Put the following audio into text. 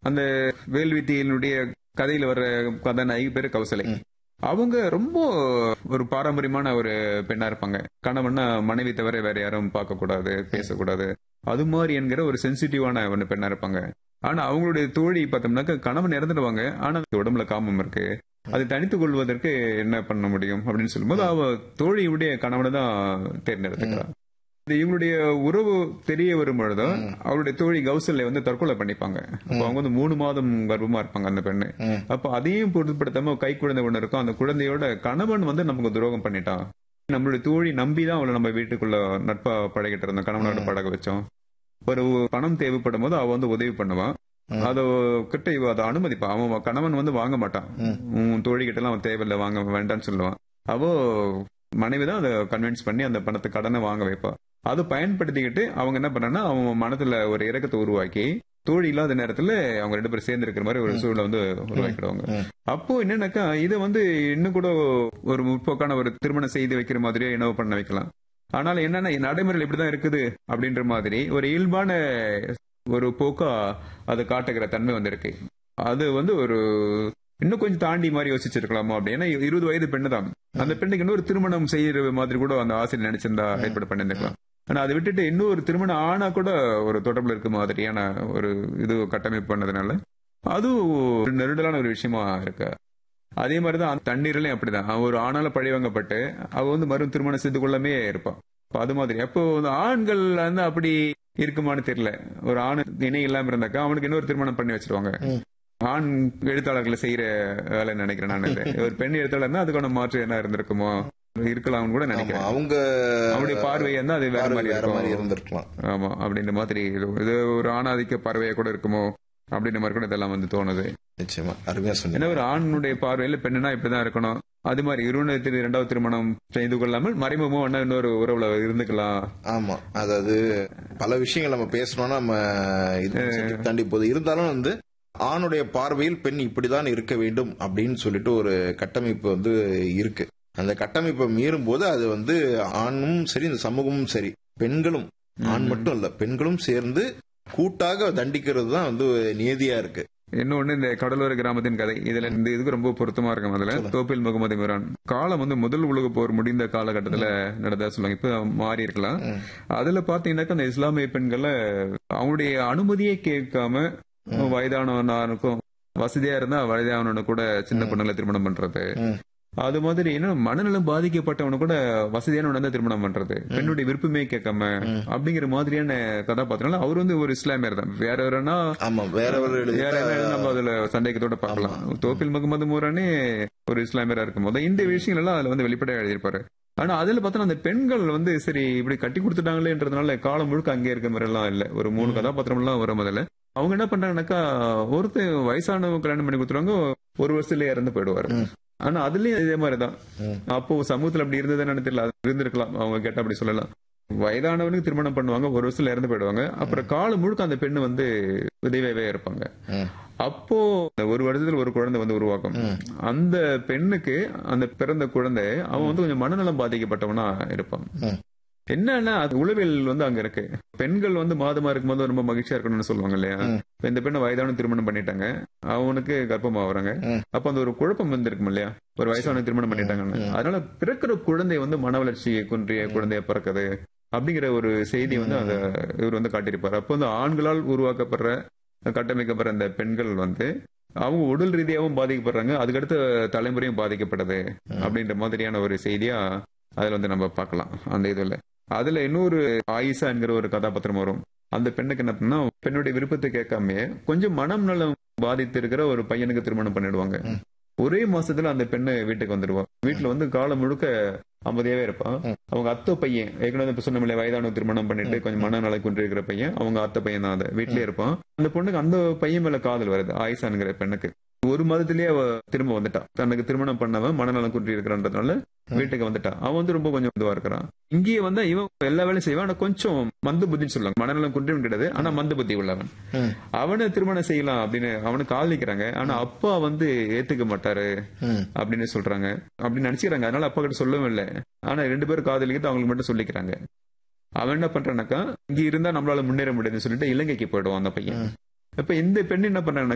அந்த வேல்வித்தியினுடைய கதையில வர்ற கதாநாயகி பேரு கௌசலை அவங்க ரொம்ப ஒரு பாரம்பரியமான ஒரு பெண்ணா இருப்பாங்க கணவன்னா மனைவி தவிர வேற யாரும் பார்க்க கூடாது பேசக்கூடாது அது மாதிரி என்கிற ஒரு சென்சிட்டிவான ஒரு பெண்ணா இருப்பாங்க ஆனா அவங்களுடைய தோழி பார்த்தோம்னாக்க கணவன் இறந்துடுவாங்க ஆனா உடம்புல காமம் இருக்கு அதை தனித்துக் கொள்வதற்கு என்ன பண்ண முடியும் அப்படின்னு சொல்லும்போது அவ தோழியுடைய கணவனை தான் தேர்ந்தெடுத்துக்கிறான் இவங்களுடைய உறவு தெரிய வரும் பொழுது அவருடைய தோழி கௌசல்ய வந்து தற்கொலை பண்ணிப்பாங்க அப்ப அவங்க வந்து மூணு மாதம் கர்ப்பமா இருப்பாங்க அந்த பெண்ணு அப்ப அதையும் பொருட்படுத்தாம கை குழந்தை ஒண்ணு இருக்கும் அந்த குழந்தையோட கணவன் வந்து நமக்கு துரோகம் பண்ணிட்டான் நம்மளுடைய தோழி நம்பிதான் அவளை நம்ம வீட்டுக்குள்ள நட்பா பழகிட்டு இருந்தோம் கணவனோட பழக வச்சோம் ஒரு பணம் தேவைப்படும் போது அவ வந்து உதவி பண்ணுவான் அத கிட்ட இவ அதை அனுமதிப்பா அவன் கணவன் வந்து வாங்க மாட்டான் உன் தோழி கிட்ட எல்லாம் அவன் தேவையில்லை வாங்க வேண்டாம்னு சொல்லுவான் அவ மனைவிதான் அதை கன்வின்ஸ் பண்ணி அந்த பணத்தை கடனை வாங்க வைப்பா அதை பயன்படுத்திக்கிட்டு அவங்க என்ன பண்ணாங்கன்னா அவங்க மனதுல ஒரு இறக்கத்தை உருவாக்கி தோழி இல்லாத நேரத்துல அவங்க ரெண்டு பேரும் சேர்ந்து இருக்கிற மாதிரி ஒரு சூழலை வந்து உருவாக்கிடுவாங்க அப்போ என்னன்னாக்கா இதை வந்து இன்னும் கூட ஒரு முற்போக்கான ஒரு திருமணம் செய்து வைக்கிற மாதிரியே என்னவோ பண்ண வைக்கலாம் ஆனால் என்னன்னா நடைமுறையில் இப்படிதான் இருக்குது அப்படின்ற மாதிரி ஒரு இயல்பான ஒரு போக்கா அது காட்டுகிற தன்மை வந்திருக்கு அது வந்து ஒரு இன்னும் கொஞ்சம் தாண்டி மாதிரி யோசிச்சிருக்கலாமா அப்படின்னா இருபது வயது பெண்ணு தான் அந்த பெண்ணுக்கு இன்னொரு திருமணம் செய்யற மாதிரி கூட அந்த ஆசிரியர் நினைச்சிருந்தா ஏற்பாடு பண்ணிருக்கலாம் ஆனா அதை விட்டுட்டு இன்னொரு திருமணம் ஆனா கூட ஒரு தொடர்புல இருக்க மாதிரியான ஒரு இது கட்டமைப்பு பண்ணதுனால அதுவும் நெருடலான ஒரு விஷயமா இருக்கு அதே மாதிரிதான் தண்ணீர்லயும் அப்படிதான் ஒரு ஆணால பழி வாங்கப்பட்டு அவ வந்து மறு திருமணம் செய்து கொள்ளமே இருப்பான் அது மாதிரி அப்போ ஆண்கள் வந்து அப்படி இருக்குமான்னு தெரியல ஒரு ஆண் இணை இல்லாம இருந்தாக்கா அவனுக்கு இன்னொரு திருமணம் பண்ணி வச்சிருவாங்க ஆண் எழுத்தாளர்களை செய்யற வேலை நினைக்கிறேன் நான் ஒரு பெண் எழுத்தாளர்னா அதுக்கான மாற்று என்ன இருந்திருக்குமோ இருக்கலாம் கூட நினைக்கிறேன் அவங்க அவருடைய பார்வை வந்து அது வேற மாதிரி வேற மாதிரி இருக்கும் இருந்திருக்கலாம் ஆமா அப்படின்ற மாதிரி இது ஒரு ஆணாதிக்க பார்வையா கூட இருக்குமோ அப்படின்ற மாதிரி கூட இதெல்லாம் வந்து தோணுது நிச்சயமா அருமையா ஏன்னா சொன்னீங்க ஒரு ஆணுடைய பார்வையில பெண்ணுனா இப்படிதான் இருக்கணும் அது மாதிரி இருவனத்தில் இரண்டாவது திருமணம் செய்து கொள்ளாமல் மறைமுகமா ஒன்னா இன்னொரு உறவுல இருந்துக்கலாம் ஆமா அதாவது பல விஷயங்கள் நம்ம பேசணும்னா நம்ம இது subject தாண்டி போகுது இருந்தாலும் வந்து ஆணுடைய பார்வையில் பெண் இப்படிதான் இருக்க வேண்டும் அப்படின்னு சொல்லிட்டு ஒரு கட்டமைப்பு வந்து இருக்கு அந்த கட்டமைப்பை மீறும் போது அது வந்து ஆணும் சரி இந்த சமூகமும் சரி பெண்களும் ஆண் மட்டும் இல்ல பெண்களும் சேர்ந்து கூட்டாக தண்டிக்கிறது தான் வந்து நியதியா இருக்கு இன்னொன்னு இந்த கடலோர கிராமத்தின் கதை இதுல இந்த இதுக்கு ரொம்ப பொருத்தமா இருக்கும் அதுல தோப்பில் முகமது மிரான் காலம் வந்து முதல் உலக போர் முடிந்த காலகட்டத்துல நடந்ததா சொல்லுவாங்க இப்ப மாறி இருக்கலாம் அதுல பாத்தீங்கன்னாக்கா அந்த இஸ்லாமிய பெண்களை அவங்களுடைய அனுமதியே கேட்காம வயதானவனாருக்கும் வசதியா இருந்தா வயதானவனு கூட சின்ன பொண்ணுங்களை திருமணம் பண்றது ம். அது மாதிரி என்ன மனநலம் பாதிக்கப்பட்டவனு கூட வசதியானவன தான் திருமணம் பண்றது பெண்ணுடைய விருப்பமே கேட்காம அப்படிங்கிற மாதிரியான கதாபாத்திரம் அவர் வந்து ஒரு இஸ்லாமியர் தான் வேற வேறனா ஆமா வேற ஒரு வேற எழுதிட்டா என்ன நம்ம அதுல சந்தேகத்தோட பார்க்கலாம் தோப்பில் முகமது மூரானே ஒரு இஸ்லாமியரா இருக்கும் போது இந்த விஷயங்கள் எல்லாம் அதுல வந்து வெளிப்படையா எழுதியிருப்பாரு ஆனா அதுல பார்த்தா அந்த பெண்கள் வந்து சரி இப்படி கட்டி கொடுத்துட்டாங்களேன்றதுனால காலம் முழுக்க அங்கே இருக்க மாதிரி எல்லாம் இல்ல ஒரு மூணு கதாபாத்திரம் எல்லாம் வரும் முதல்ல அவங்க என்ன பண்றாங்கன்னாக்கா ஒருத்தர் வயசானவங்க கல்யாணம் பண்ணி கொடுத்துருவாங்க ஒரு வருஷத்துல இறந்து போயிடுவாரு ஆனா அதுலயும் இதே மாதிரிதான் ம். அப்போ சமூகத்துல அப்படி இருந்ததுன்னு தெரியல அது இருந்திருக்கலாம் அவங்க கேட்டா அப்படி சொல்லலாம் வயதானவனுக்கு திருமணம் பண்ணுவாங்க ஒரு வருஷத்துல இறந்து போயிடுவாங்க அப்புறம் காலம் முழுக்க அந்த பெண்ணு வந்து விதவையாவே இருப்பாங்க ம். அப்போ இந்த ஒரு வருடத்துல ஒரு குழந்தை வந்து உருவாக்கும் அந்த பெண்ணுக்கு அந்த பிறந்த குழந்தை அவன் வந்து கொஞ்சம் மனநலம் பாதிக்கப்பட்டவனா இருப்பான் ம். என்னன்னா அது உளவியல் வந்து அங்க இருக்கு பெண்கள் வந்து மாதமா இருக்கும்போது ரொம்ப மகிழ்ச்சியா இருக்கணும்னு சொல்லுவாங்க இல்லையா ம். இப்ப இந்த பெண்ணை வயதான திருமணம் பண்ணிட்டாங்க அவனுக்கு கர்ப்பமாகறாங்க ம். அப்ப அந்த ஒரு குழப்பம் வந்திருக்கும் இல்லையா ஒரு வயசான திருமணம் பண்ணிட்டாங்கன்னு அதனால பிறக்கிற குழந்தை வந்து மன வளர்ச்சியை குன்றிய குழந்தைய பிறக்குது அப்படிங்கிற ஒரு செய்தி வந்து அந்த இவர் வந்து காட்டியிருப்பாரு அப்போ வந்து ஆண்களால் உருவாக்கப்படுற கட்டமைக்கப்படுற அந்த பெண்கள் வந்து அவங்க உடல் ரீதியாகவும் பாதிக்கப்படுறாங்க அதுக்கடுத்த தலைமுறையும் பாதிக்கப்படுது அப்படின்ற மாதிரியான ஒரு செய்தியா அதுல வந்து நம்ம பார்க்கலாம் அந்த இதுல அதுல இன்னொரு ஆயிஷா என்கிற ஒரு கதாபாத்திரம் வரும் அந்த பெண்ணுக்கு என்ன பண்ணா பெண்ணுடைய விருப்பத்தை கேட்காம கொஞ்சம் மனம் நலம் பாதித்து இருக்கிற ஒரு பையனுக்கு திருமணம் பண்ணிடுவாங்க ஒரே மாசத்துல அந்த பெண்ணு வீட்டுக்கு வந்துடுவா வீட்டுல வந்து காலம் முழுக்க அமைதியாவே இருப்பான் அவங்க அத்தை பையன் ஏற்கனவே இப்ப சொன்ன மாதிரியே வயதான திருமணம் பண்ணிட்டு கொஞ்சம் மனநல குன்றி இருக்கிற பையன் அவங்க அத்தை பையன் தான் அதை வீட்லயே இருப்பான் அந்த பொண்ணுக்கு அந்த பையன் மேல காதல் வருது ஆயிஷான்ங்கிற பெண்ணுக்கு ஒரு மாதத்திலேயே அவ திரும்ப வந்துட்டா தனக்கு திருமணம் பண்ணவன் மனநலம் குன்றி இருக்கிறன்றதுனால வீட்டுக்கு வந்துட்டா அவன் வந்து ரொம்ப கொஞ்சம் இதுவா இருக்கிறான் இங்கேயே வந்து இவன் எல்லா வேலையும் செய்வான் ஆனா கொஞ்சம் மந்த புத்தின்னு சொல்லுவாங்க மனநலம் குன்றியும் கிடையாது ஆனா மந்த புத்தி உள்ளவன் ம். அவனை திருமணம் செய்யலாம் அப்படின்னு அவனுக்கு காதலிக்கிறாங்க ஆனா அப்பா வந்து ஏத்துக்க மாட்டாரு ம். அப்படின்னு சொல்றாங்க அப்படின்னு நினைச்சுக்கிறாங்க அதனால அப்பா கிட்ட சொல்லவும் இல்லை ஆனா ரெண்டு பேரும் காதலிக்கிட்டு அவங்களுக்கு மட்டும் சொல்லிக்கிறாங்க அவன் என்ன பண்றானாக்கா இங்க இருந்தா நம்மளால முன்னேற முடியாதுன்னு சொல்லிட்டு இலங்கைக்கு போயிடுவான் அந்த பையன் இப்ப இந்த பெண் என்ன பண்றாங்க